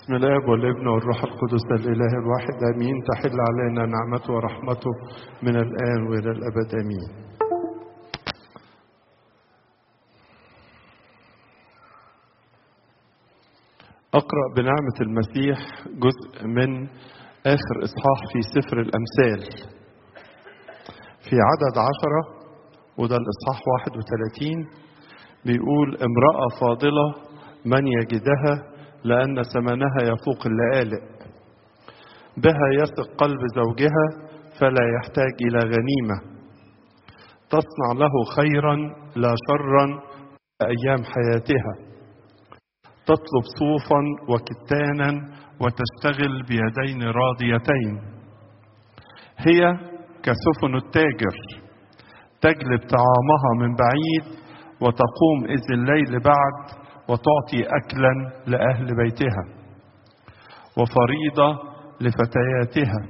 بسم الله والابن والروح القدس الإله الواحد آمين تحل علينا نعمته ورحمته من الآن وإلى الأبد آمين أقرأ بنعمة المسيح جزء من آخر إصحاح في سفر الأمثال في عدد عشرة وده الإصحاح 31 بيقول امرأة فاضلة من يجدها لأن ثمنها يفوق اللآلئ بها يثق قلب زوجها فلا يحتاج إلى غنيمة تصنع له خيرا لا شرا أيام حياتها تطلب صوفا وكتانا وتشتغل بيدين راضيتين هي كسفن التاجر تجلب طعامها من بعيد وتقوم إذ الليل بعد وتعطي أكلا لأهل بيتها وفريضة لفتياتها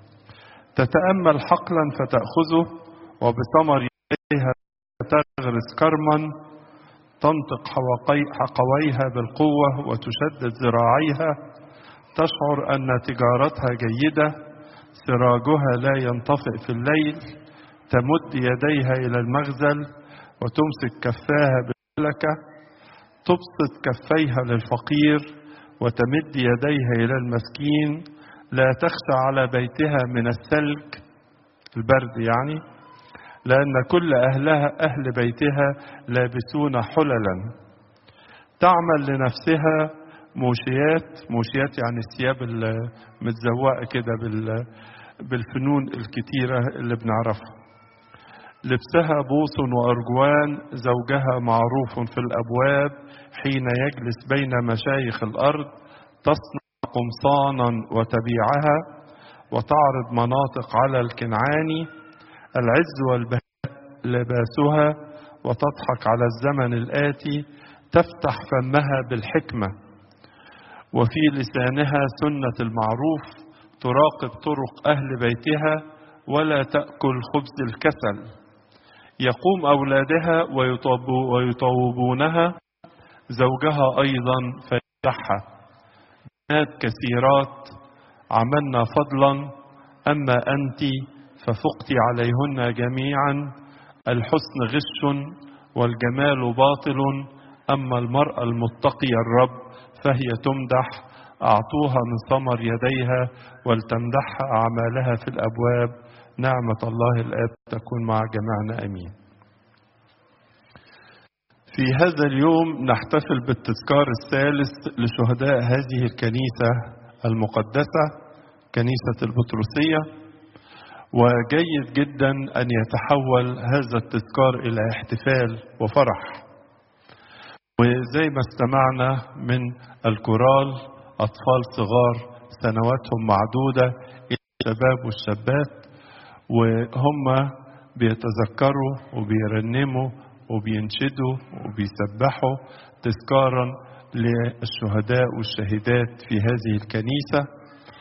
تتأمل حقلا فتأخذه وبثمر يديها تغرس كرما تنطق حقويها بالقوة وتشدد ذراعيها تشعر أن تجارتها جيدة سراجها لا ينطفئ في الليل تمد يديها إلى المغزل وتمسك كفاها بالملكة تبسط كفيها للفقير وتمد يديها إلى المسكين لا تخشى على بيتها من الثلج البرد يعني لأن كل أهلها أهل بيتها لابسون حللا تعمل لنفسها موشيات موشيات يعني الثياب المتزوقة كده بالفنون الكتيرة اللي بنعرفها لبسها بوس وأرجوان زوجها معروف في الأبواب حين يجلس بين مشايخ الأرض تصنع قمصانا وتبيعها وتعرض مناطق على الكنعاني العز والبهاء لباسها وتضحك على الزمن الآتي تفتح فمها بالحكمة وفي لسانها سنة المعروف تراقب طرق أهل بيتها ولا تأكل خبز الكسل يقوم أولادها ويطوبونها زوجها أيضا فيفتحها بنات كثيرات عملنا فضلا أما أنت ففقت عليهن جميعا الحسن غش والجمال باطل أما المرأة المتقية الرب فهي تمدح أعطوها من ثمر يديها ولتمدحها أعمالها في الأبواب نعمة الله الآب تكون مع جميعنا أمين في هذا اليوم نحتفل بالتذكار الثالث لشهداء هذه الكنيسة المقدسة كنيسة البطرسية وجيد جدا أن يتحول هذا التذكار إلى احتفال وفرح وزي ما استمعنا من الكورال أطفال صغار سنواتهم معدودة إلى الشباب والشابات وهم بيتذكروا وبيرنموا وبينشدوا وبيسبحوا تذكارا للشهداء والشهيدات في هذه الكنيسة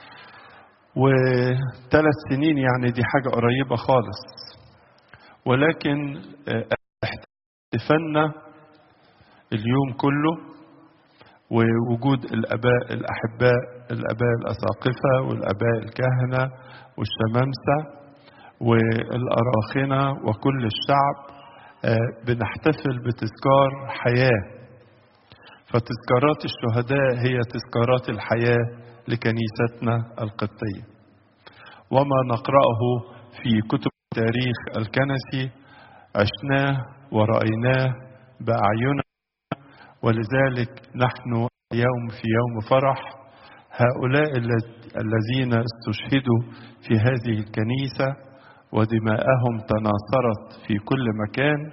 وثلاث سنين يعني دي حاجة قريبة خالص ولكن احتفلنا اليوم كله ووجود الآباء الأحباء الآباء الأساقفة والآباء الكهنة والشمامسة والأراخنة وكل الشعب بنحتفل بتذكار حياة فتذكارات الشهداء هي تذكارات الحياة لكنيستنا القبطية وما نقرأه في كتب التاريخ الكنسي عشناه ورأيناه بأعيننا ولذلك نحن يوم في يوم فرح هؤلاء الذين استشهدوا في هذه الكنيسة ودماءهم تناثرت في كل مكان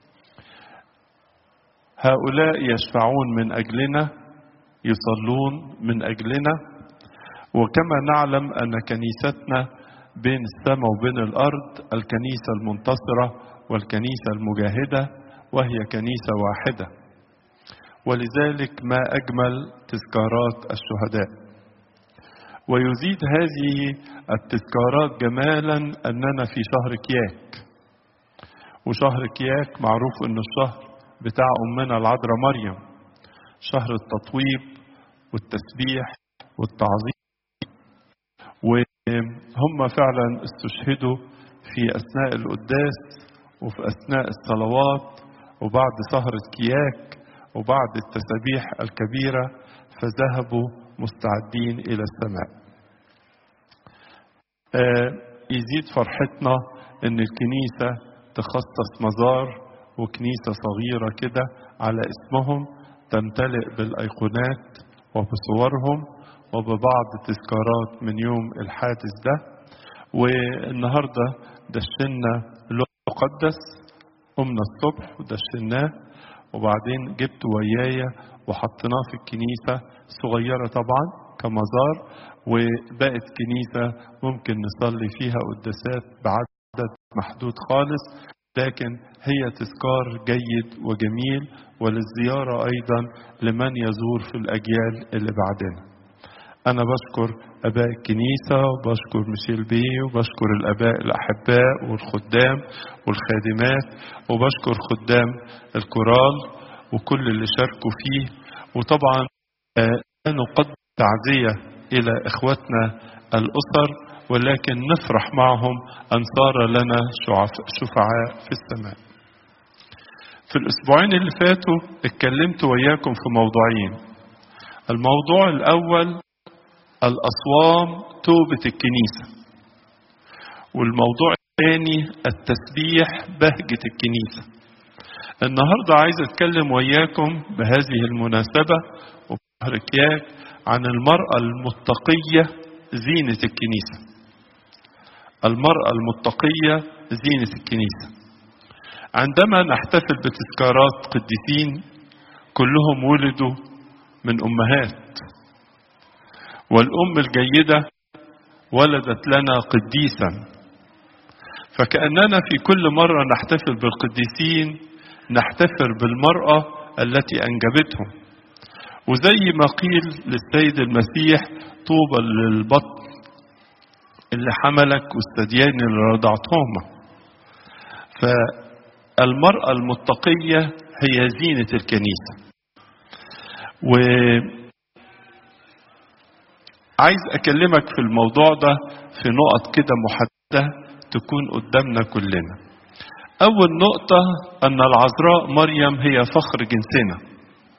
هؤلاء يشفعون من أجلنا يصلون من أجلنا وكما نعلم أن كنيستنا بين السماء وبين الأرض الكنيسة المنتصرة والكنيسة المجاهدة وهي كنيسة واحدة ولذلك ما أجمل تذكارات الشهداء ويزيد هذه التذكارات جمالا أننا في شهر كياك وشهر كياك معروف أنه الشهر بتاع أمنا العذراء مريم شهر التطويب والتسبيح والتعظيم وهم فعلا استشهدوا في أثناء القداس وفي أثناء الصلوات وبعد سهرة كياك وبعد التسابيح الكبيرة فذهبوا مستعدين إلى السماء آه يزيد فرحتنا ان الكنيسة تخصص مزار وكنيسة صغيرة كده على اسمهم تمتلئ بالايقونات وبصورهم وببعض تذكارات من يوم الحادث ده والنهاردة دشنا له مقدس قمنا الصبح ودشناه وبعدين جبت ويايا وحطيناه في الكنيسة صغيرة طبعا كمزار وبقت كنيسة ممكن نصلي فيها قداسات بعدد محدود خالص لكن هي تذكار جيد وجميل وللزيارة أيضا لمن يزور في الأجيال اللي بعدنا أنا بشكر أباء الكنيسة وبشكر ميشيل بيه وبشكر الآباء الأحباء والخدام والخادمات وبشكر خدام الكورال وكل اللي شاركوا فيه وطبعا نقدم تعزية إلى إخوتنا الأسر ولكن نفرح معهم أن صار لنا شفعاء في السماء في الأسبوعين اللي فاتوا اتكلمت وياكم في موضوعين الموضوع الأول الأصوام توبة الكنيسة والموضوع الثاني التسبيح بهجة الكنيسة النهاردة عايز أتكلم وياكم بهذه المناسبة وبهر كياك عن المرأة المتقية زينة الكنيسة المرأة المتقية زينة الكنيسة عندما نحتفل بتذكارات قديسين كلهم ولدوا من أمهات والأم الجيدة ولدت لنا قديسا فكأننا في كل مرة نحتفل بالقديسين نحتفل بالمرأة التي أنجبتهم وزي ما قيل للسيد المسيح طوبى للبطن اللي حملك والثديان اللي رضعتهما فالمرأة المتقية هي زينة الكنيسة و عايز أكلمك في الموضوع ده في نقط كده محددة تكون قدامنا كلنا أول نقطة أن العذراء مريم هي فخر جنسنا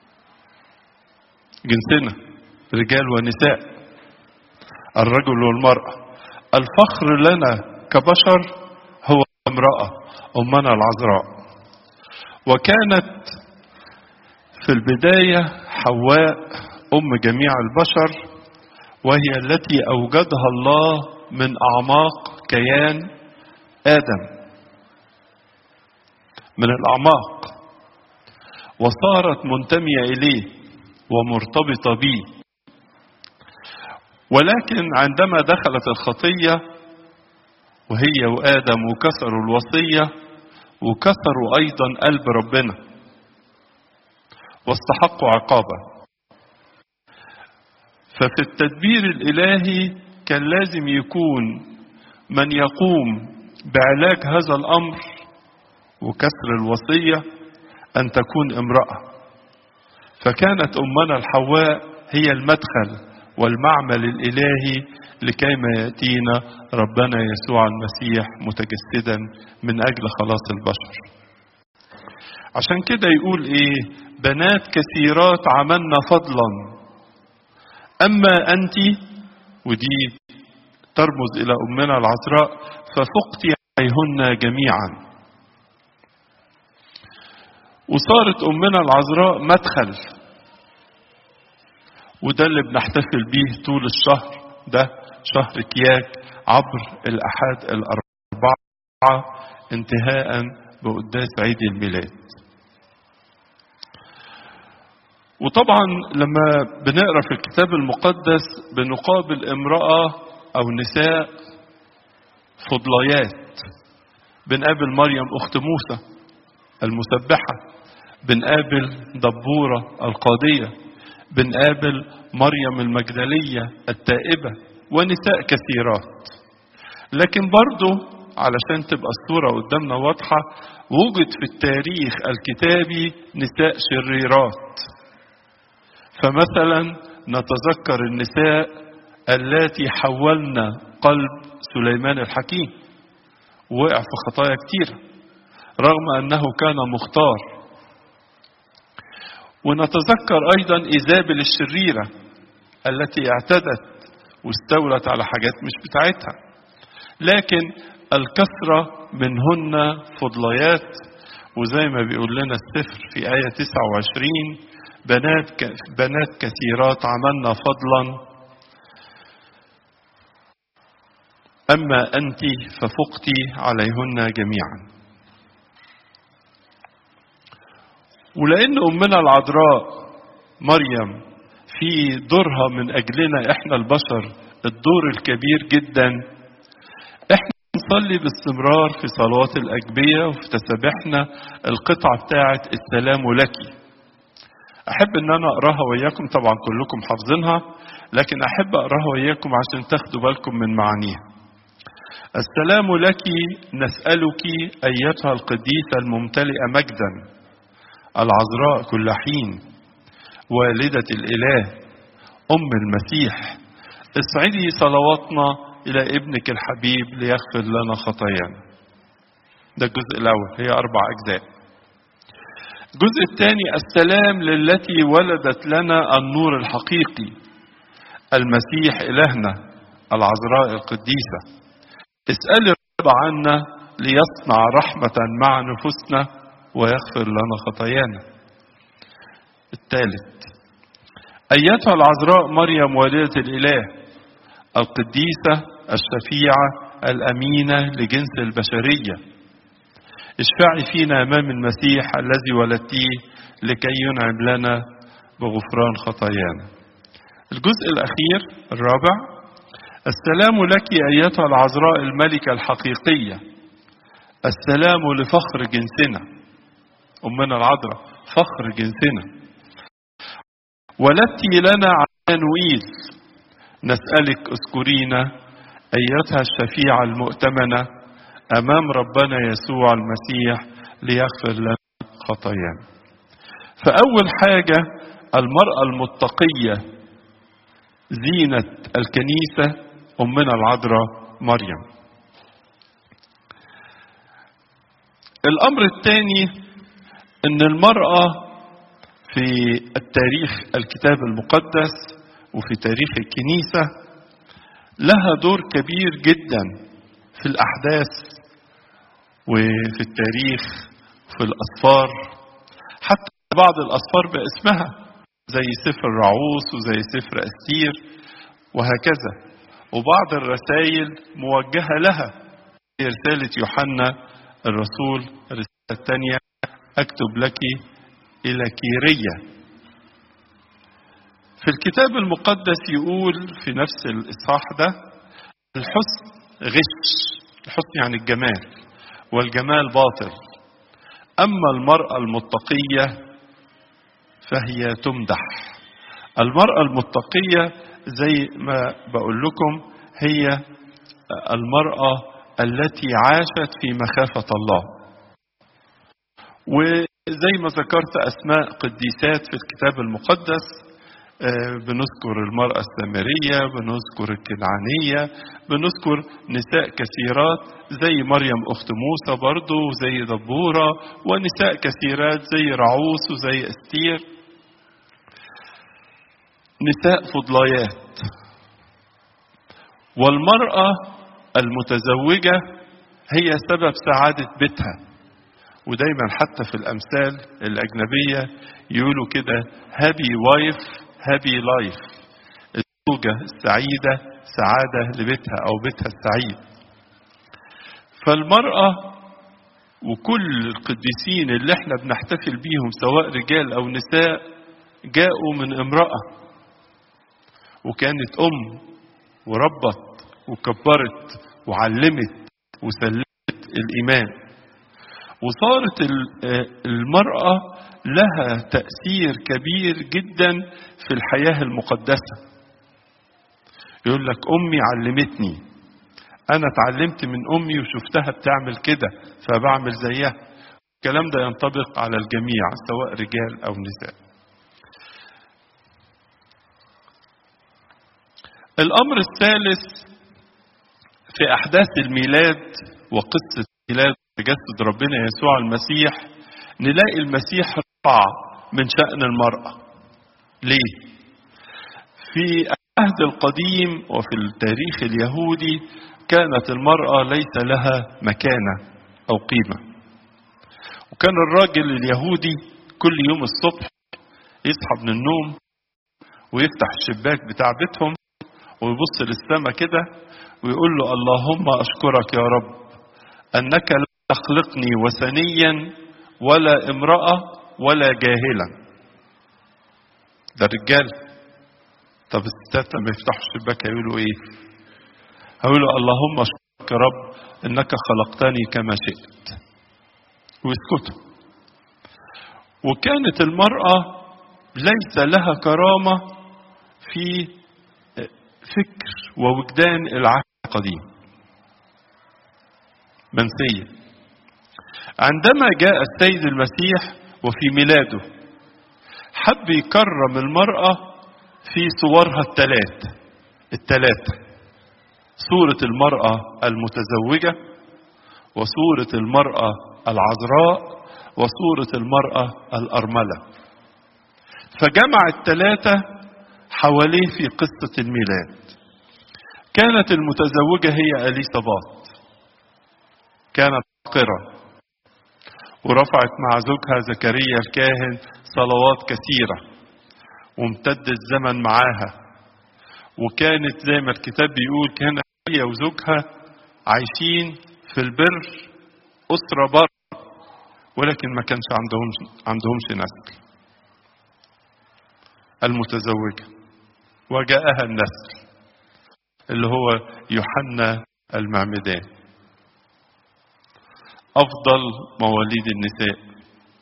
جنسنا رجال ونساء الرجل والمرأة الفخر لنا كبشر هو امرأة أمنا العذراء وكانت في البداية حواء أم جميع البشر وهي التي أوجدها الله من أعماق كيان آدم من الأعماق وصارت منتمية إليه ومرتبطة به ولكن عندما دخلت الخطية وهي وآدم وكسروا الوصية وكسروا أيضا قلب ربنا واستحقوا عقابه ففي التدبير الإلهي كان لازم يكون من يقوم بعلاج هذا الأمر وكسر الوصية أن تكون امرأة فكانت أمنا الحواء هي المدخل والمعمل الإلهي لكيما يأتينا ربنا يسوع المسيح متجسدا من أجل خلاص البشر عشان كده يقول إيه بنات كثيرات عملنا فضلا أما أنت ودي ترمز إلى أمنا العذراء ففقت عليهن جميعا وصارت أمنا العذراء مدخل وده اللي بنحتفل بيه طول الشهر ده شهر كياك عبر الأحاد الأربعة انتهاء بقداس عيد الميلاد وطبعا لما بنقرا في الكتاب المقدس بنقابل امراه او نساء فضليات بنقابل مريم اخت موسى المسبحه بنقابل دبوره القاضيه بنقابل مريم المجدليه التائبه ونساء كثيرات لكن برضه علشان تبقى الصوره قدامنا واضحه وجد في التاريخ الكتابي نساء شريرات فمثلا نتذكر النساء اللاتي حولن قلب سليمان الحكيم وقع في خطايا كتيرة رغم أنه كان مختار ونتذكر أيضا إيزابل الشريرة التي اعتدت واستولت على حاجات مش بتاعتها لكن الكثرة منهن فضليات وزي ما بيقول لنا السفر في آية 29 بنات بنات كثيرات عملنا فضلا أما أنت ففقت عليهن جميعا ولأن أمنا العذراء مريم في دورها من أجلنا إحنا البشر الدور الكبير جدا إحنا نصلي باستمرار في صلوات الأجبية وفي تسابيحنا القطعة بتاعة السلام لك أحب إن أنا أقراها وإياكم طبعا كلكم حافظينها لكن أحب أقراها وإياكم عشان تاخدوا بالكم من معانيها السلام لك نسألك أيتها القديسة الممتلئة مجدا العذراء كل حين والدة الإله أم المسيح اصعدي صلواتنا إلى ابنك الحبيب ليغفر لنا خطايانا ده الجزء الأول هي أربع أجزاء الجزء الثاني السلام للتي ولدت لنا النور الحقيقي المسيح إلهنا العذراء القديسة اسألي الرب عنا ليصنع رحمة مع نفوسنا ويغفر لنا خطايانا الثالث أيتها العذراء مريم والدة الإله القديسة الشفيعة الأمينة لجنس البشرية اشفعي فينا أمام المسيح الذي ولدتيه لكي ينعم لنا بغفران خطايانا الجزء الأخير الرابع السلام لك أيتها العذراء الملكة الحقيقية السلام لفخر جنسنا أمنا العذراء فخر جنسنا ولدت لنا عنوئيل نسألك اذكرينا أيتها الشفيعة المؤتمنة أمام ربنا يسوع المسيح ليغفر لنا خطايانا فأول حاجة المرأة المتقية زينة الكنيسة أمنا العذراء مريم الأمر الثاني أن المرأة في التاريخ الكتاب المقدس وفي تاريخ الكنيسة لها دور كبير جدا في الأحداث وفي التاريخ وفي الأسفار حتى بعض الأسفار باسمها زي سفر رعوس وزي سفر أستير وهكذا وبعض الرسائل موجهة لها رسالة يوحنا الرسول الرسالة الثانية أكتب لك إلى كيرية في الكتاب المقدس يقول في نفس الإصحاح ده الحسن غش الحسن يعني الجمال والجمال باطل أما المرأة المتقية فهي تمدح المرأة المتقية زي ما بقول لكم هي المرأة التي عاشت في مخافة الله وزي ما ذكرت أسماء قديسات في الكتاب المقدس بنذكر المرأة السامرية بنذكر الكنعانية بنذكر نساء كثيرات زي مريم أخت موسى برضو وزي دبورة ونساء كثيرات زي رعوس وزي استير نساء فضليات والمرأة المتزوجة هي سبب سعادة بيتها ودايما حتى في الأمثال الأجنبية يقولوا كده هابي وايف هابي لايف الزوجة السعيدة سعادة لبيتها أو بيتها السعيد فالمرأة وكل القديسين اللي احنا بنحتفل بيهم سواء رجال أو نساء جاءوا من امرأة وكانت أم وربت وكبرت وعلمت وسلمت الإيمان وصارت المرأة لها تأثير كبير جدا في الحياة المقدسة يقول لك أمي علمتني أنا اتعلمت من أمي وشفتها بتعمل كده فبعمل زيها الكلام ده ينطبق على الجميع سواء رجال أو نساء الأمر الثالث في أحداث الميلاد وقصة ميلاد تجسد ربنا يسوع المسيح نلاقي المسيح رفع من شأن المرأة ليه؟ في العهد القديم وفي التاريخ اليهودي كانت المرأة ليس لها مكانة أو قيمة وكان الراجل اليهودي كل يوم الصبح يصحى من النوم ويفتح الشباك بتاع بيتهم ويبص للسماء كده ويقول له اللهم أشكرك يا رب أنك لا تخلقني وثنيا ولا امرأة ولا جاهلا ده الرجال طب الستات لما يفتحوا الشباك هيقولوا ايه هيقولوا اللهم اشكرك يا رب انك خلقتني كما شئت ويسكتوا وكانت المرأة ليس لها كرامة في فكر ووجدان العهد القديم منسية عندما جاء السيد المسيح وفي ميلاده حب يكرم المرأة في صورها الثلاث الثلاثة صورة المرأة المتزوجة وصورة المرأة العذراء وصورة المرأة الأرملة فجمع الثلاثة حواليه في قصة الميلاد كانت المتزوجة هي أليصابات كانت قرة ورفعت مع زوجها زكريا الكاهن صلوات كثيرة وامتد الزمن معاها وكانت زي ما الكتاب بيقول كانت هي وزوجها عايشين في البر أسرة بر ولكن ما كانش عندهم عندهمش نسل المتزوجة وجاءها النسل اللي هو يوحنا المعمدان أفضل مواليد النساء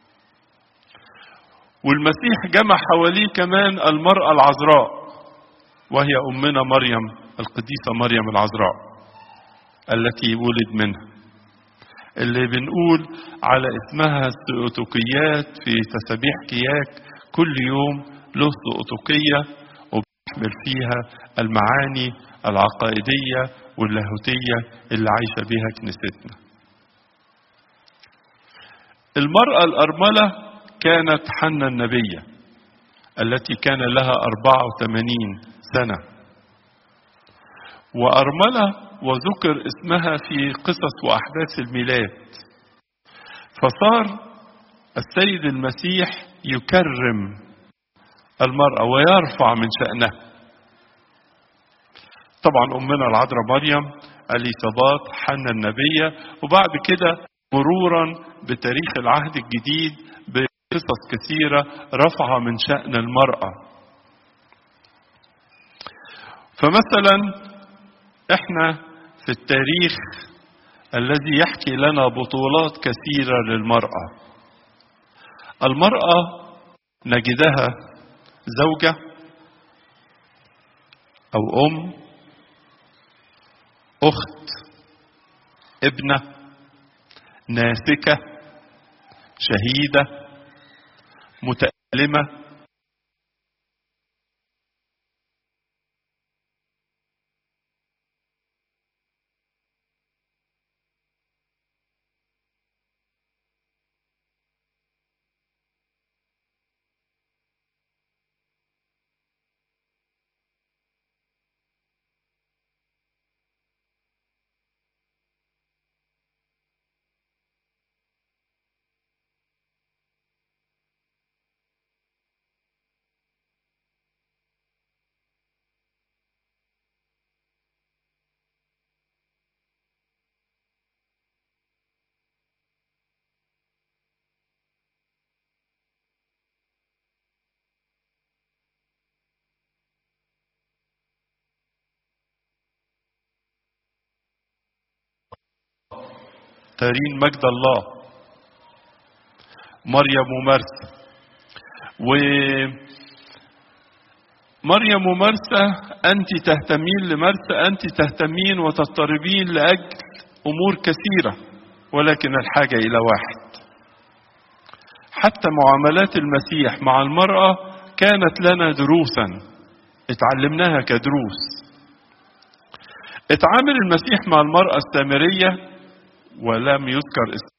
والمسيح جمع حواليه كمان المرأة العذراء وهي أمنا مريم القديسة مريم العذراء التي ولد منها اللي بنقول على اسمها السؤتوكيات في تسابيح كياك كل يوم له سؤتوكية وبيحمل فيها المعاني العقائدية واللاهوتية اللي عايشة بها كنيستنا المرأة الأرملة كانت حنة النبية التي كان لها 84 سنة وأرملة وذكر اسمها في قصص وأحداث الميلاد فصار السيد المسيح يكرم المرأة ويرفع من شأنها طبعا أمنا العذراء مريم اليصابات حنا النبية وبعد كده مرورا بتاريخ العهد الجديد بقصص كثيرة رفع من شأن المرأة فمثلا احنا في التاريخ الذي يحكي لنا بطولات كثيرة للمرأة المرأة نجدها زوجة أو أم أخت ابنة ناسكة شهيدة متألمة تارين مجد الله مريم ومرسى و مريم ومرسى أنت تهتمين لمرسى أنت تهتمين وتضطربين لأجل أمور كثيرة ولكن الحاجة إلى واحد حتى معاملات المسيح مع المرأة كانت لنا دروسا اتعلمناها كدروس اتعامل المسيح مع المرأة السامرية ولم يذكر اسم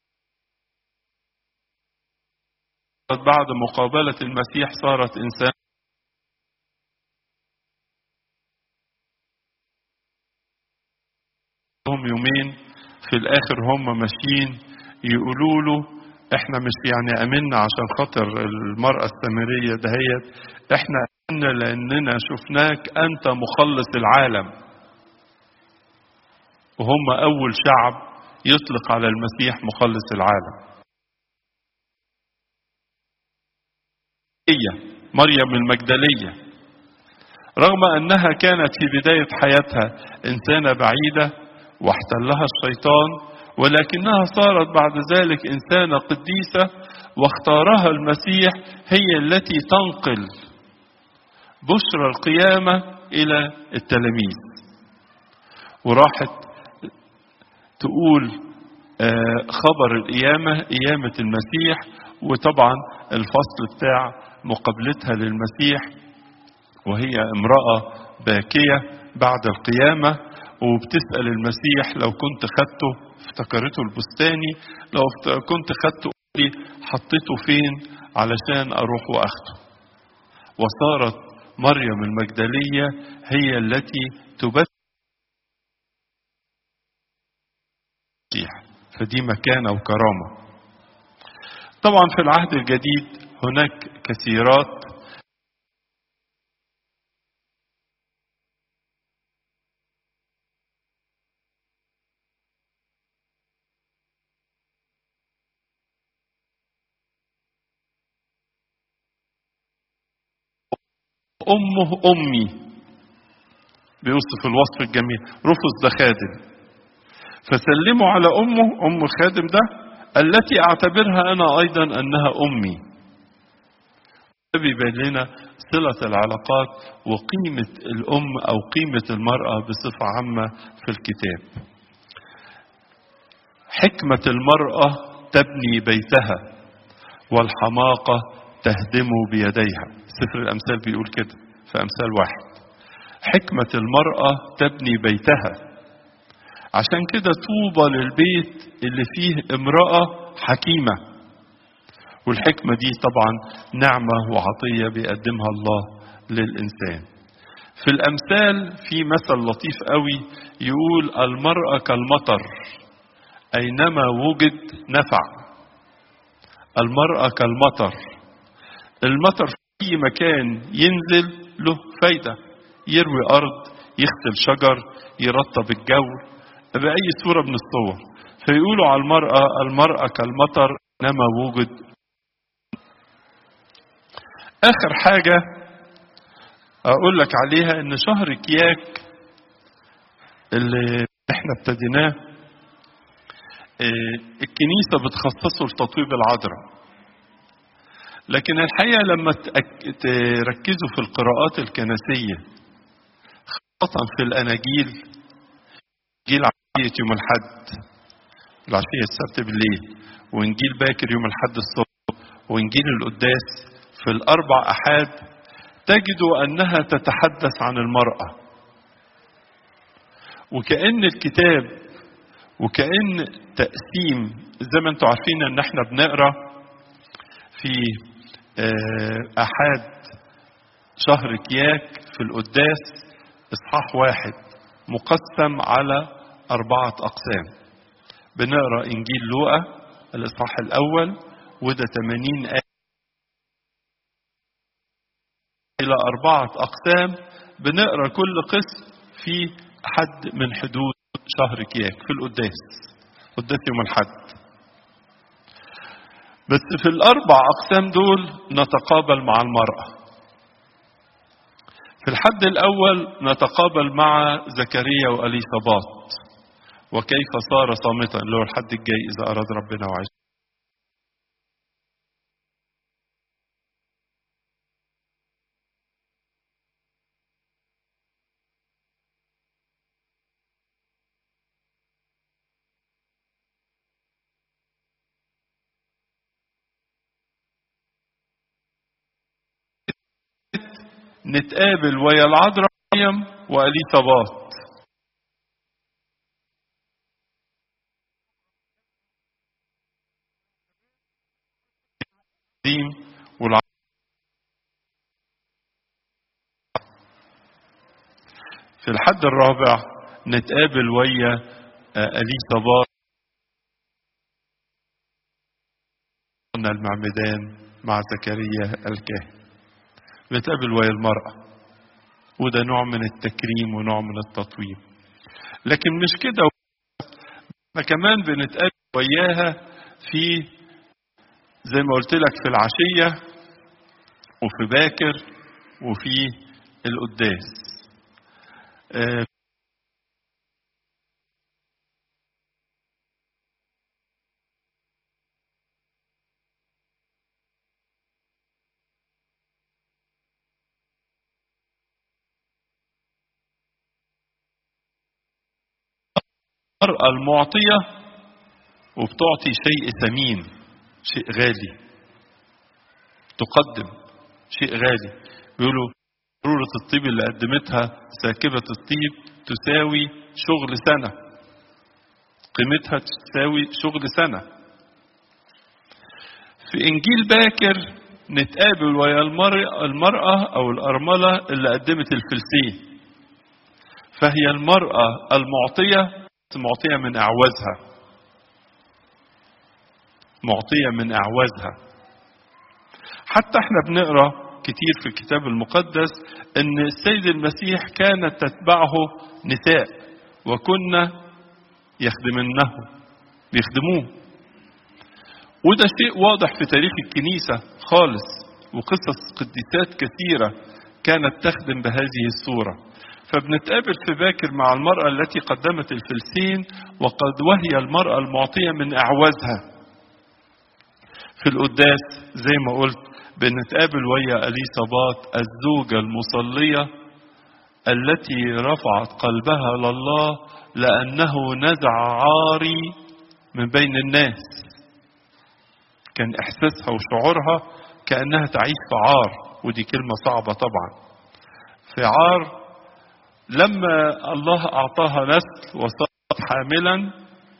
بعد مقابلة المسيح صارت إنسان هم يومين في الآخر هم ماشيين يقولوا له احنا مش يعني امنا عشان خاطر المرأة السامرية دهيت احنا امنا لاننا شفناك انت مخلص العالم وهم اول شعب يطلق على المسيح مخلص العالم هي مريم المجدلية رغم انها كانت في بداية حياتها انسانة بعيدة واحتلها الشيطان ولكنها صارت بعد ذلك إنسانة قديسة واختارها المسيح هي التي تنقل بشرى القيامة إلى التلاميذ وراحت تقول خبر القيامة قيامة المسيح وطبعا الفصل بتاع مقابلتها للمسيح وهي امرأة باكية بعد القيامة وبتسأل المسيح لو كنت خدته افتكرته البستاني لو كنت خدته لي حطيته فين علشان اروح واخده وصارت مريم المجدلية هي التي تبث فدي مكانة وكرامة طبعا في العهد الجديد هناك كثيرات أمه أمي بيوصف الوصف الجميل رفض ده خادم فسلموا على أمه أم الخادم ده التي أعتبرها أنا أيضا أنها أمي بيبين لنا صلة العلاقات وقيمة الأم أو قيمة المرأة بصفة عامة في الكتاب حكمة المرأة تبني بيتها والحماقة تهدم بيديها سفر الأمثال بيقول كده في أمثال واحد حكمة المرأة تبني بيتها عشان كده طوبى للبيت اللي فيه امرأة حكيمة والحكمة دي طبعا نعمة وعطية بيقدمها الله للإنسان في الأمثال في مثل لطيف قوي يقول المرأة كالمطر أينما وجد نفع المرأة كالمطر المطر في أي مكان ينزل له فايدة يروي أرض يغسل شجر يرطب الجو بأي صورة من الصور فيقولوا على المرأة المرأة كالمطر إنما وجد آخر حاجة أقول لك عليها إن شهر كياك اللي إحنا ابتديناه الكنيسة بتخصصه لتطويب العذراء لكن الحقيقة لما تركزوا في القراءات الكنسية خاصة في الأناجيل إنجيل عشية يوم الحد العشية السبت بالليل وإنجيل باكر يوم الحد الصبح وإنجيل القداس في الأربع أحاد تجدوا أنها تتحدث عن المرأة وكأن الكتاب وكأن تقسيم زي ما انتم عارفين ان احنا بنقرا في أحد شهر كياك في القداس إصحاح واحد مقسم على أربعة أقسام بنقرأ إنجيل لوقا الإصحاح الأول وده 80 آية إلى أربعة أقسام بنقرأ كل قسم في حد من حدود شهر كياك في القداس قداس يوم الحد بس في الأربع أقسام دول نتقابل مع المرأة في الحد الأول نتقابل مع زكريا وأليصابات وكيف صار صامتا اللي هو الحد الجاي إذا أراد ربنا وعيش نتقابل ويا العذراء مريم وأليصابات التقديم والع... في الحد الرابع نتقابل ويا أليصابات المعمدان مع زكريا الكاهن بنتقابل ويا المرأة وده نوع من التكريم ونوع من التطويب لكن مش كده احنا كمان بنتقابل وياها في زي ما قلت لك في العشية وفي باكر وفي القداس آه المرأة المعطية وبتعطي شيء ثمين شيء غالي تقدم شيء غالي بيقولوا ضرورة الطيب اللي قدمتها ساكبة الطيب تساوي شغل سنة قيمتها تساوي شغل سنة في إنجيل باكر نتقابل ويا المرأة أو الأرملة اللي قدمت الفلسين فهي المرأة المعطية معطية من أعوازها معطية من أعوازها حتى احنا بنقرأ كتير في الكتاب المقدس ان السيد المسيح كانت تتبعه نساء وكنا يخدمنه بيخدموه وده شيء واضح في تاريخ الكنيسة خالص وقصص قديسات كثيرة كانت تخدم بهذه الصورة فبنتقابل في باكر مع المرأة التي قدمت الفلسين وقد وهي المرأة المعطية من أعوازها في القداس زي ما قلت بنتقابل ويا أليصابات الزوجة المصلية التي رفعت قلبها لله لأنه نزع عاري من بين الناس كان إحساسها وشعورها كأنها تعيش في عار ودي كلمة صعبة طبعا في عار لما الله أعطاها نسل وصارت حاملا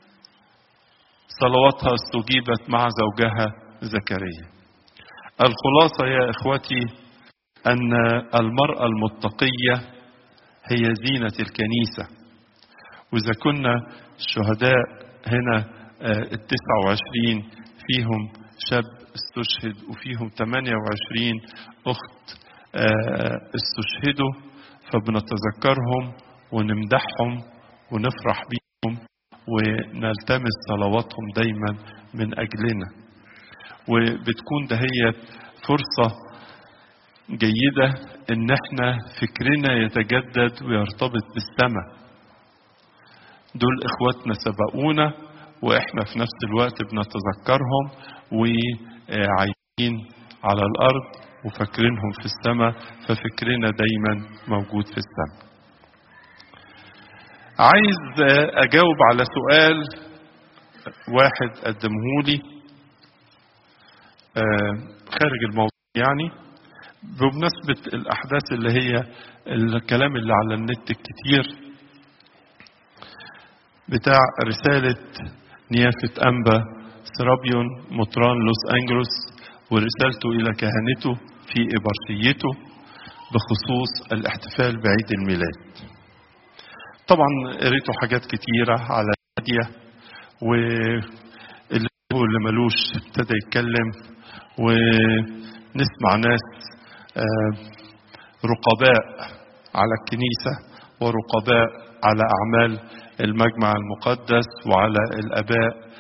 صلواتها استجيبت مع زوجها زكريا الخلاصة يا إخوتي أن المرأة المتقية هي زينة الكنيسة وإذا كنا الشهداء هنا التسعة وعشرين فيهم شاب استشهد وفيهم 28 أخت استشهدوا فبنتذكرهم ونمدحهم ونفرح بيهم ونلتمس صلواتهم دايما من أجلنا وبتكون دهيت فرصة جيدة ان احنا فكرنا يتجدد ويرتبط بالسماء دول اخواتنا سبقونا واحنا في نفس الوقت بنتذكرهم وعايشين على الارض وفاكرينهم في السماء ففكرنا دايما موجود في السماء عايز اجاوب على سؤال واحد قدمهولي خارج الموضوع يعني بمناسبة الأحداث اللي هي الكلام اللي على النت الكتير بتاع رسالة نيافة أنبا سرابيون مطران لوس أنجلوس ورسالته إلى كهنته في إبرشيته بخصوص الاحتفال بعيد الميلاد طبعا قريته حاجات كتيرة على الميديا واللي هو اللي ملوش ابتدى يتكلم ونسمع ناس رقباء على الكنيسة ورقباء على أعمال المجمع المقدس وعلى الآباء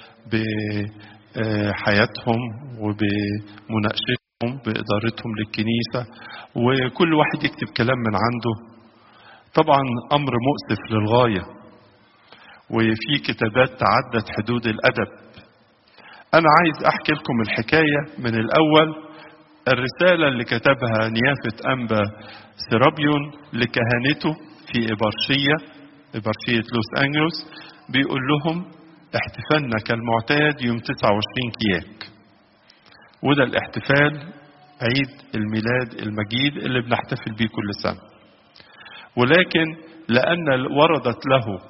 بحياتهم وبمناقشتهم بإدارتهم للكنيسة وكل واحد يكتب كلام من عنده طبعا أمر مؤسف للغاية وفي كتابات تعدت حدود الأدب أنا عايز أحكي لكم الحكاية من الأول الرسالة اللي كتبها نيافة أنبا سرابيون لكهنته في إبرشية إبرشية لوس أنجلوس بيقول لهم احتفالنا كالمعتاد يوم 29 كياك وده الاحتفال عيد الميلاد المجيد اللي بنحتفل بيه كل سنة ولكن لأن وردت له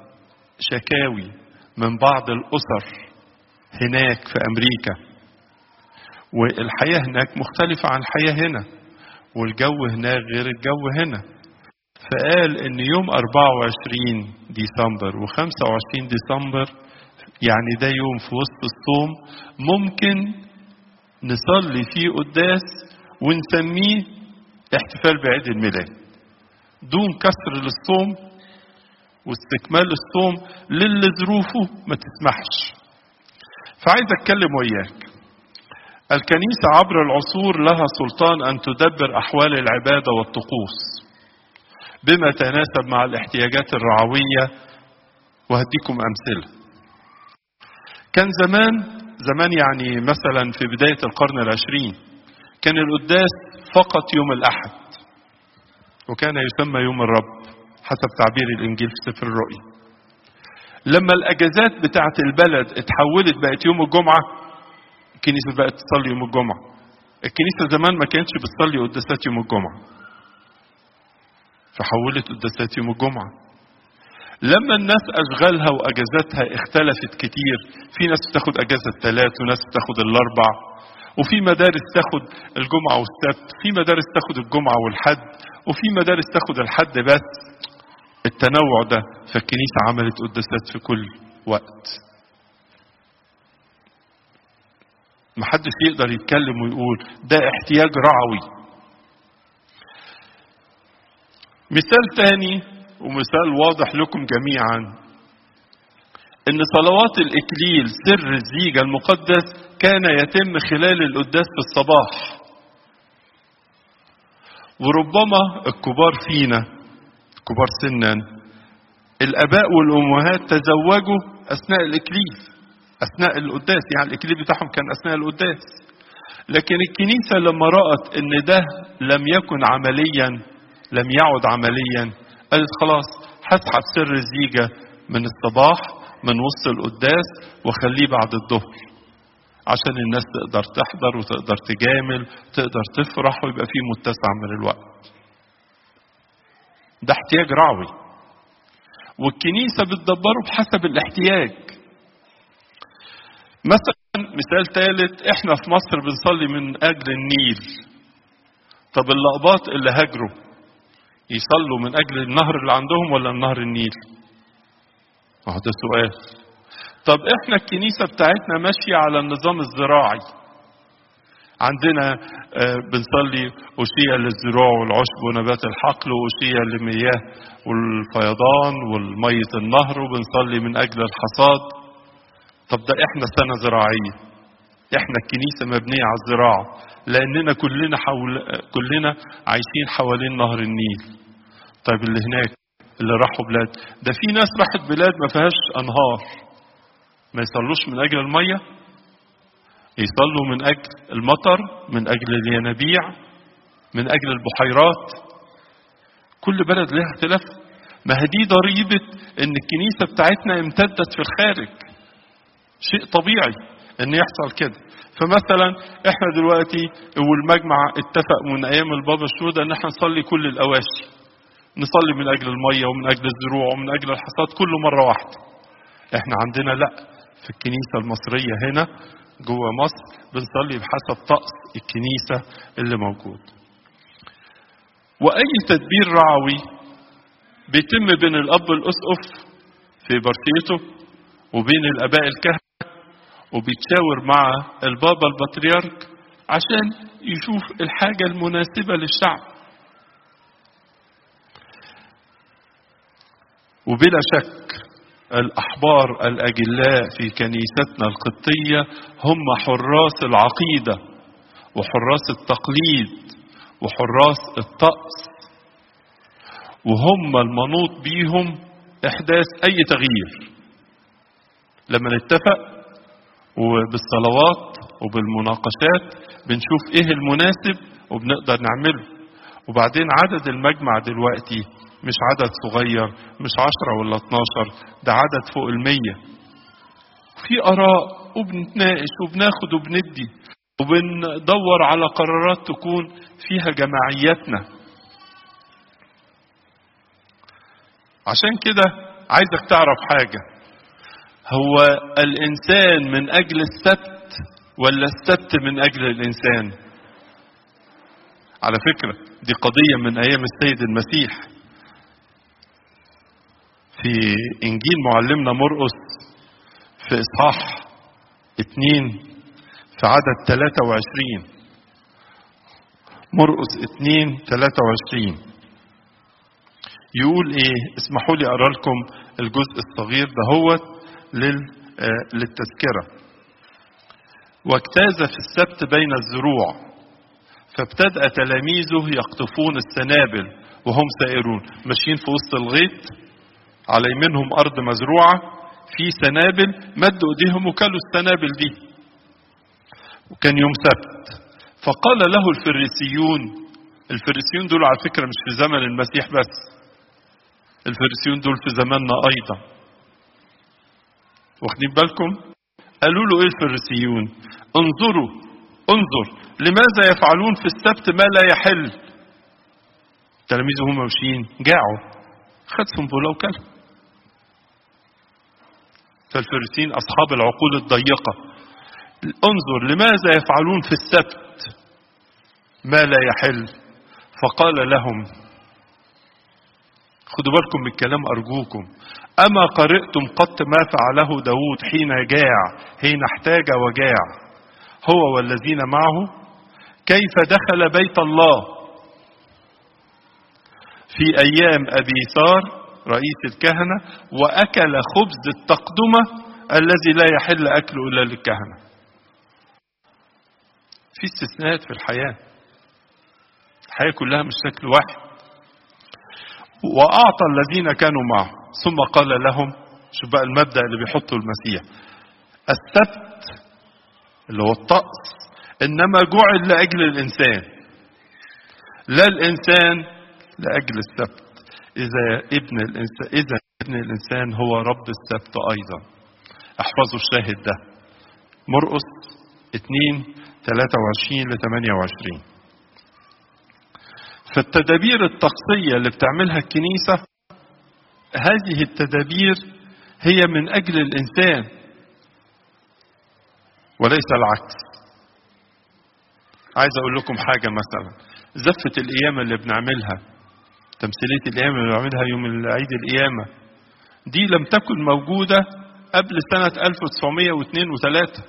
شكاوي من بعض الأسر هناك في أمريكا والحياة هناك مختلفة عن الحياة هنا والجو هناك غير الجو هنا فقال ان يوم 24 ديسمبر و25 ديسمبر يعني ده يوم في وسط الصوم ممكن نصلي فيه قداس ونسميه احتفال بعيد الميلاد دون كسر للصوم واستكمال الصوم للي ظروفه ما تسمحش فعايز اتكلم وياك الكنيسة عبر العصور لها سلطان أن تدبر أحوال العبادة والطقوس بما يتناسب مع الاحتياجات الرعوية وهديكم أمثلة كان زمان زمان يعني مثلا في بداية القرن العشرين كان القداس فقط يوم الأحد وكان يسمى يوم الرب حسب تعبير الإنجيل في سفر الرؤيا لما الأجازات بتاعت البلد اتحولت بقت يوم الجمعة الكنيسة بقت تصلي يوم الجمعة الكنيسة زمان ما كانتش بتصلي قداسات يوم الجمعة فحولت قداسات يوم الجمعة لما الناس أشغالها وأجازاتها اختلفت كتير في ناس بتاخد أجازة الثلاث وناس بتاخد الأربع وفي مدارس تاخد الجمعة والسبت في مدارس تاخد الجمعة والحد وفي مدارس تاخد الحد بس التنوع ده فالكنيسة عملت قداسات في كل وقت محدش يقدر يتكلم ويقول ده احتياج رعوي مثال تاني ومثال واضح لكم جميعا ان صلوات الاكليل سر الزيجة المقدس كان يتم خلال القداس في الصباح وربما الكبار فينا كبار سنا الاباء والامهات تزوجوا اثناء الاكليل اثناء القداس يعني الاكليل بتاعهم كان اثناء القداس لكن الكنيسه لما رات ان ده لم يكن عمليا لم يعد عمليا قالت خلاص هسحب سر الزيجه من الصباح من وسط القداس واخليه بعد الظهر عشان الناس تقدر تحضر وتقدر تجامل تقدر تفرح ويبقى فيه متسع من الوقت ده احتياج رعوي والكنيسة بتدبره بحسب الاحتياج مثلا مثال ثالث احنا في مصر بنصلي من اجل النيل طب اللقباط اللي هاجروا يصلوا من اجل النهر اللي عندهم ولا النهر النيل اه ده سؤال طب احنا الكنيسة بتاعتنا ماشية على النظام الزراعي عندنا بنصلي أشية للزراع والعشب ونبات الحقل وأشية للمياه والفيضان والمية النهر وبنصلي من أجل الحصاد طب ده احنا سنة زراعية احنا الكنيسة مبنية على الزراعة لأننا كلنا حول كلنا عايشين حوالين نهر النيل طيب اللي هناك اللي راحوا بلاد ده في ناس راحت بلاد ما فيهاش أنهار ما يصلوش من أجل المية يصلوا من أجل المطر من أجل الينابيع من أجل البحيرات كل بلد لها اختلاف ما هدي ضريبة ان الكنيسة بتاعتنا امتدت في الخارج شيء طبيعي ان يحصل كده فمثلا احنا دلوقتي والمجمع اتفق من ايام البابا الشهودة ان احنا نصلي كل الاواشي نصلي من اجل المية ومن اجل الزروع ومن اجل الحصاد كله مرة واحدة احنا عندنا لا في الكنيسة المصرية هنا جوه مصر بنصلي بحسب طقس الكنيسة اللي موجود وأي تدبير رعوي بيتم بين الأب الأسقف في برشيته وبين الآباء الكهنة وبيتشاور مع البابا البطريرك عشان يشوف الحاجة المناسبة للشعب وبلا شك الأحبار الأجلاء في كنيستنا القبطية هم حراس العقيدة وحراس التقليد وحراس الطقس وهم المنوط بيهم إحداث أي تغيير لما نتفق وبالصلوات وبالمناقشات بنشوف إيه المناسب وبنقدر نعمله وبعدين عدد المجمع دلوقتي مش عدد صغير مش عشرة ولا اتناشر ده عدد فوق المية في آراء وبنتناقش وبناخد وبندي وبندور على قرارات تكون فيها جماعيتنا عشان كده عايزك تعرف حاجة هو الإنسان من أجل السبت ولا السبت من أجل الإنسان على فكرة دي قضية من أيام السيد المسيح في إنجيل معلمنا مرقس في إصحاح اتنين في عدد 23 مرقس اتنين 23 يقول ايه اسمحوا لي اقرا لكم الجزء الصغير دهوت لل للتذكرة واجتاز في السبت بين الزروع فابتدأ تلاميذه يقطفون السنابل وهم سائرون ماشيين في وسط الغيط على يمينهم أرض مزروعة في سنابل مدوا ايديهم وكلوا السنابل دي وكان يوم سبت فقال له الفريسيون الفريسيون دول على فكرة مش في زمن المسيح بس الفريسيون دول في زماننا أيضا واخدين بالكم قالوا له ايه الفريسيون انظروا انظر لماذا يفعلون في السبت ما لا يحل تلاميذه هم ماشيين جاعوا خد سنبله وكلوا فالفريسيين اصحاب العقول الضيقه انظر لماذا يفعلون في السبت ما لا يحل فقال لهم خدوا بالكم من الكلام أرجوكم أما قرأتم قط ما فعله داود حين جاع حين احتاج وجاع هو والذين معه كيف دخل بيت الله في أيام أبي ثار رئيس الكهنة وأكل خبز التقدمة الذي لا يحل أكله إلا للكهنة في استثناءات في الحياة الحياة كلها مش شكل واحد وأعطى الذين كانوا معه ثم قال لهم شوف بقى المبدأ اللي بيحطه المسيح السبت اللي هو الطقس إنما جعل لأجل الإنسان لا الإنسان لأجل السبت إذا ابن الإنسان إذا ابن الإنسان هو رب السبت أيضا احفظوا الشاهد ده مرقس 2 23 ل 28 فالتدابير الطقسية اللي بتعملها الكنيسة هذه التدابير هي من أجل الإنسان وليس العكس عايز أقول لكم حاجة مثلا زفة القيامة اللي بنعملها تمثيلية القيامة اللي بنعملها يوم عيد القيامة دي لم تكن موجودة قبل سنة 1902 و3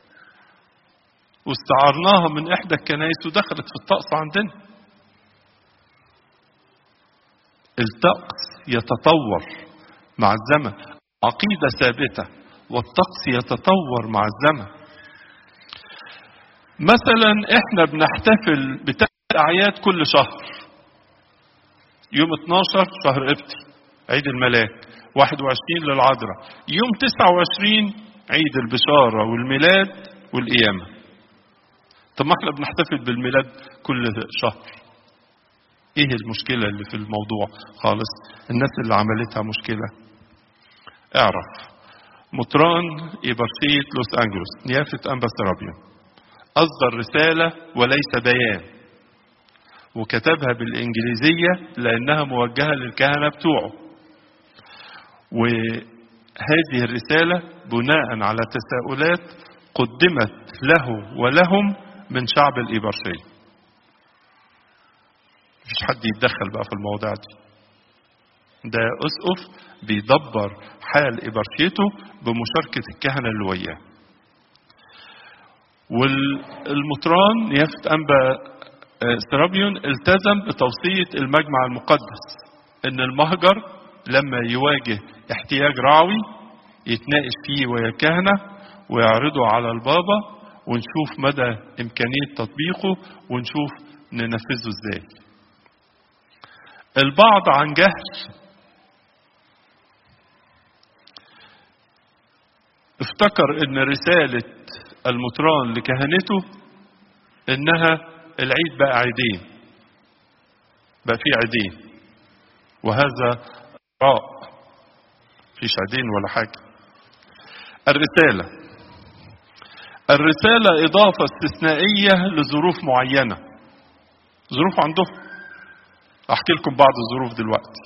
واستعرناها من إحدى الكنائس ودخلت في الطقس عندنا الطقس يتطور مع الزمن عقيدة ثابتة والطقس يتطور مع الزمن مثلا احنا بنحتفل بثلاث اعياد كل شهر يوم 12 شهر ابتي عيد الملاك 21 للعذراء يوم 29 عيد البشارة والميلاد والقيامة طب ما احنا بنحتفل بالميلاد كل شهر ايه المشكلة اللي في الموضوع خالص الناس اللي عملتها مشكلة اعرف مطران إبرشية لوس أنجلوس نيافة أنبا سرابيون أصدر رسالة وليس بيان وكتبها بالإنجليزية لأنها موجهة للكهنة بتوعه وهذه الرسالة بناء على تساؤلات قدمت له ولهم من شعب الإبرشية مفيش حد يتدخل بقى في المواضيع دي ده أسقف بيدبر حال إبرشيته بمشاركة الكهنة اللي وياه والمطران نيافة أنبا سرابيون التزم بتوصية المجمع المقدس إن المهجر لما يواجه احتياج رعوي يتناقش فيه ويا الكهنة ويعرضه على البابا ونشوف مدى إمكانية تطبيقه ونشوف ننفذه إزاي البعض عن جهل افتكر ان رسالة المطران لكهنته انها العيد بقى عيدين بقى في عيدين وهذا راء فيش عيدين ولا حاجة الرسالة الرسالة إضافة استثنائية لظروف معينة ظروف عندهم أحكي لكم بعض الظروف دلوقتي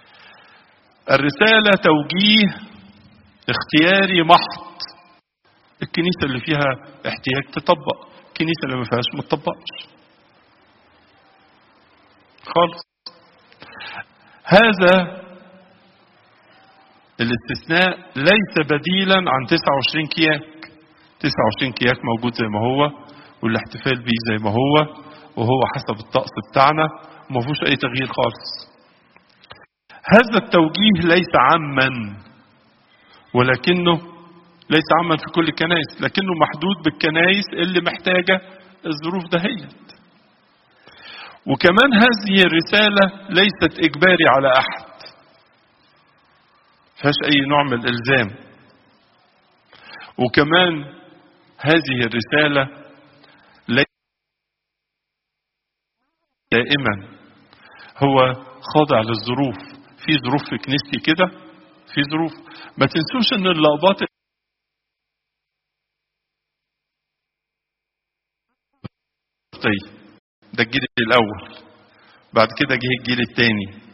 الرسالة توجيه اختياري محض الكنيسة اللي فيها احتياج تطبق الكنيسة اللي ما فيهاش ما تطبقش خالص هذا الاستثناء ليس بديلا عن 29 كياك 29 كياك موجود زي ما هو والاحتفال بيه زي ما هو وهو حسب الطقس بتاعنا وما فيهوش اي تغيير خالص هذا التوجيه ليس عاما ولكنه ليس عاما في كل الكنائس لكنه محدود بالكنائس اللي محتاجه الظروف دهيت وكمان هذه الرسالة ليست إجباري على أحد فيهاش أي نوع من الإلزام وكمان هذه الرسالة دائما هو خاضع للظروف في ظروف في كنيستي كده في ظروف ما تنسوش ان اللقبات ده الجيل الاول بعد كده جه الجيل الثاني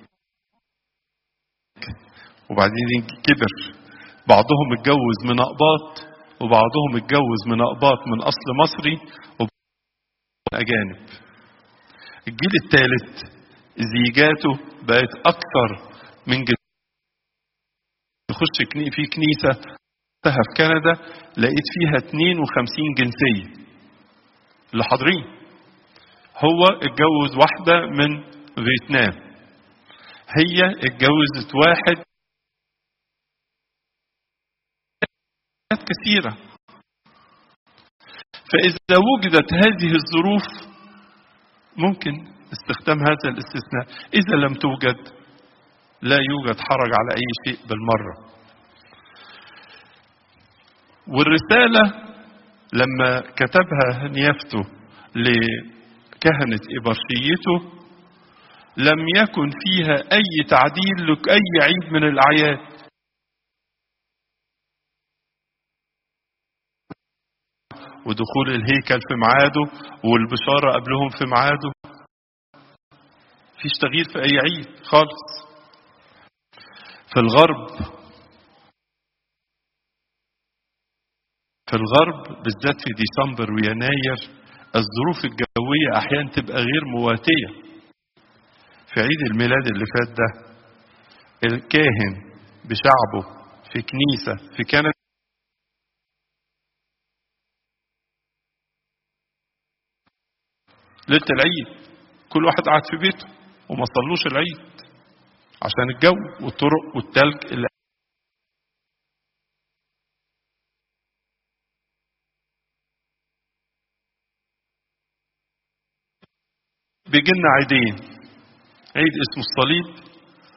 وبعدين كبر بعضهم اتجوز من اقباط وبعضهم اتجوز من اقباط من اصل مصري وبعضهم اجانب الجيل الثالث زيجاته بقت اكثر من جد تخش في كنيسه في كندا لقيت فيها 52 جنسيه اللي حاضرين هو اتجوز واحده من فيتنام هي اتجوزت واحد كثيره فاذا وجدت هذه الظروف ممكن استخدام هذا الاستثناء إذا لم توجد لا يوجد حرج على أي شيء بالمرة والرسالة لما كتبها نيافته لكهنة إبرشيته لم يكن فيها أي تعديل لأي عيد من الأعياد ودخول الهيكل في ميعاده والبشارة قبلهم في ميعاده فيش تغيير في أي عيد خالص في الغرب في الغرب بالذات في ديسمبر ويناير الظروف الجوية أحيانا تبقى غير مواتية في عيد الميلاد اللي فات ده الكاهن بشعبه في كنيسة في كندا ليلة العيد كل واحد قاعد في بيته وما صلوش العيد عشان الجو والطرق والتلج اللي بيجي لنا عيدين عيد اسمه الصليب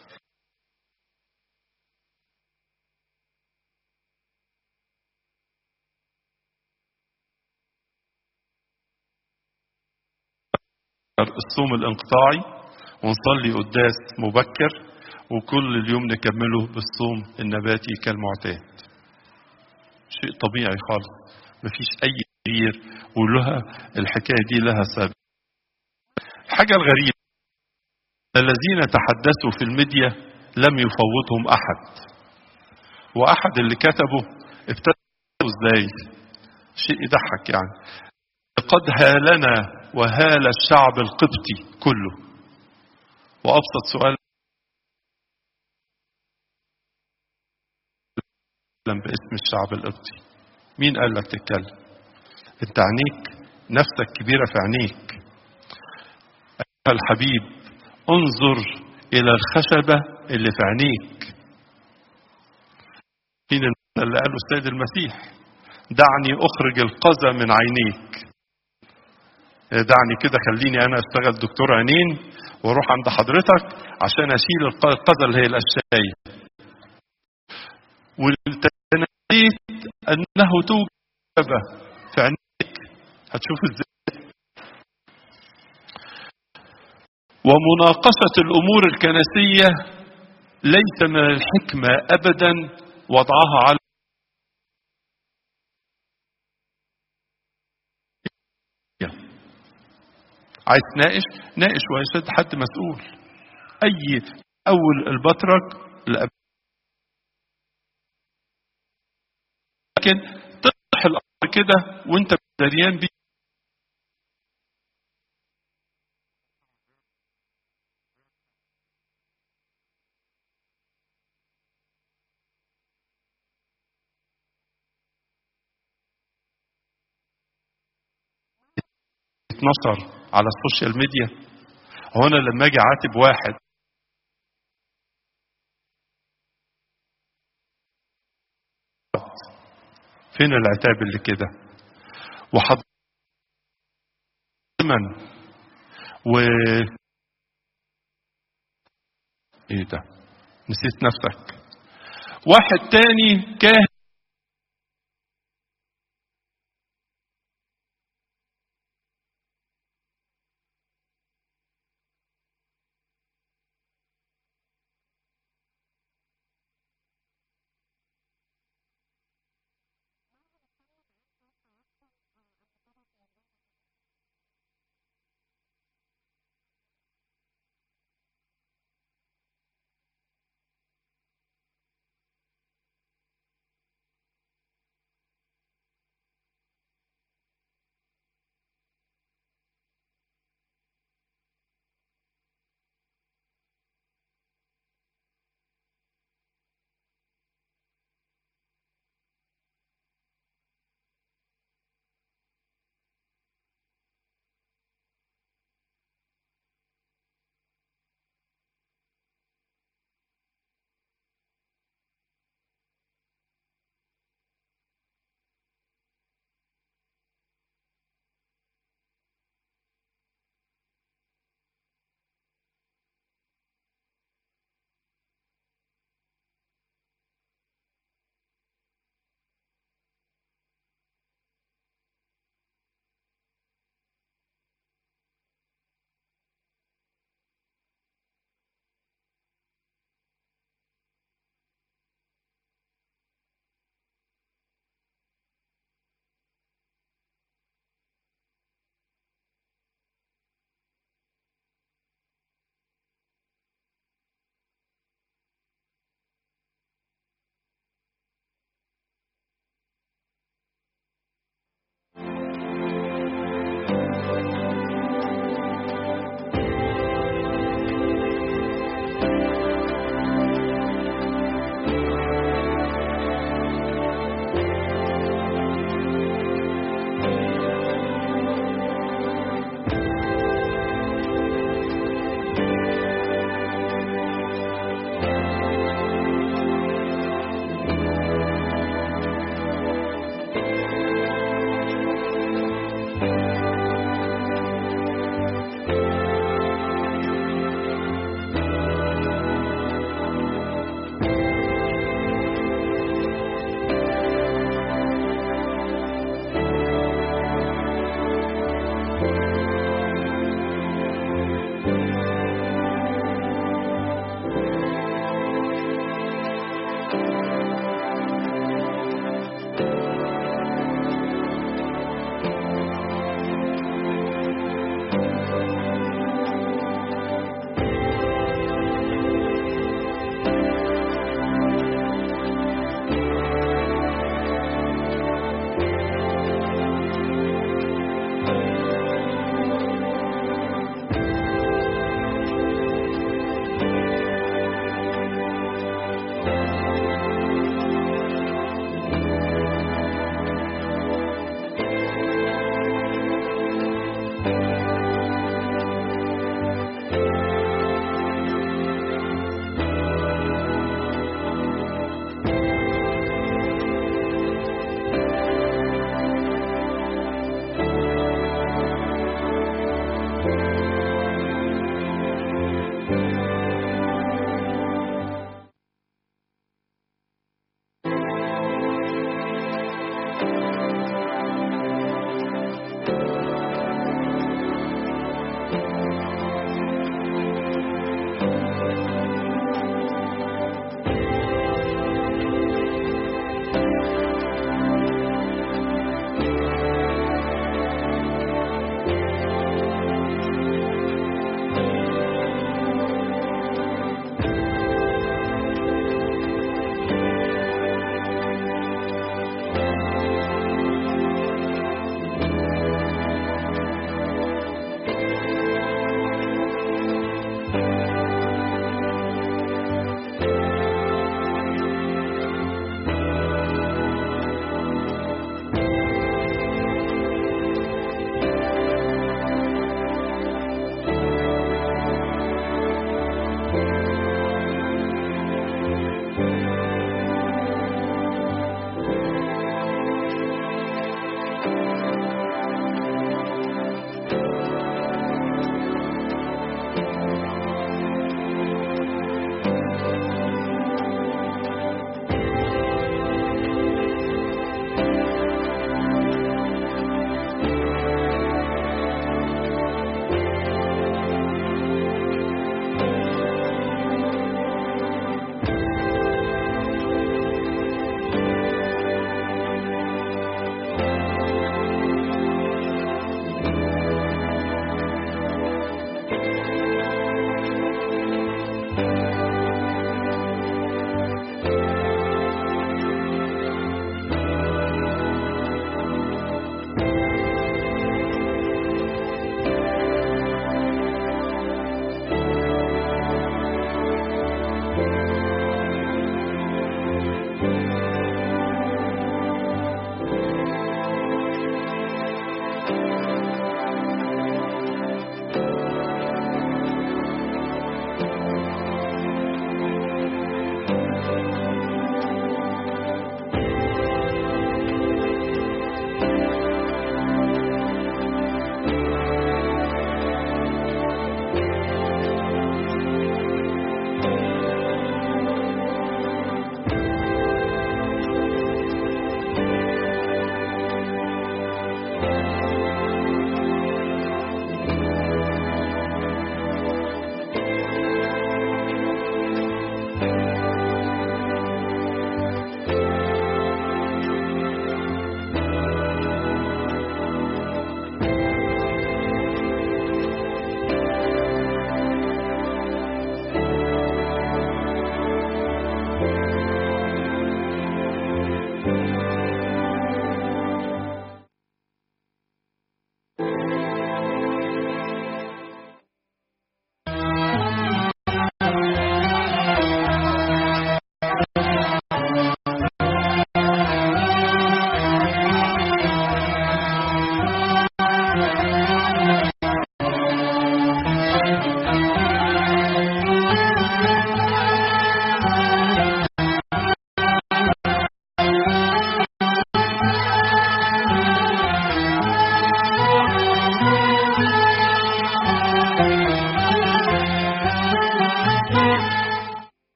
الصوم الانقطاعي ونصلي قداس مبكر وكل اليوم نكمله بالصوم النباتي كالمعتاد شيء طبيعي خالص مفيش اي تغيير ولها الحكايه دي لها سبب الحاجه الغريبه الذين تحدثوا في الميديا لم يفوضهم احد واحد اللي كتبه ابتدوا ازاي شيء يضحك يعني قد هالنا وهال الشعب القبطي كله وأبسط سؤال باسم الشعب القبطي مين قال لك تتكلم انت عينيك نفسك كبيرة في عينيك أيها الحبيب انظر إلى الخشبة اللي في عينيك مين اللي قاله السيد المسيح دعني أخرج القذى من عينيك دعني كده خليني انا اشتغل دكتور عينين واروح عند حضرتك عشان اشيل القذى اللي هي الاشياء والتناديت انه توجب في عينيك هتشوف ازاي ومناقشة الأمور الكنسية ليس من الحكمة أبدا وضعها على عايز تناقش ناقش ويشد حد مسؤول اي اول البطرك لكن يتضح الامر كده وانت دريان بيه اتنشر على السوشيال ميديا هو انا لما اجي عاتب واحد فين العتاب اللي كده وحض من و ايه ده نسيت نفسك واحد تاني كاهن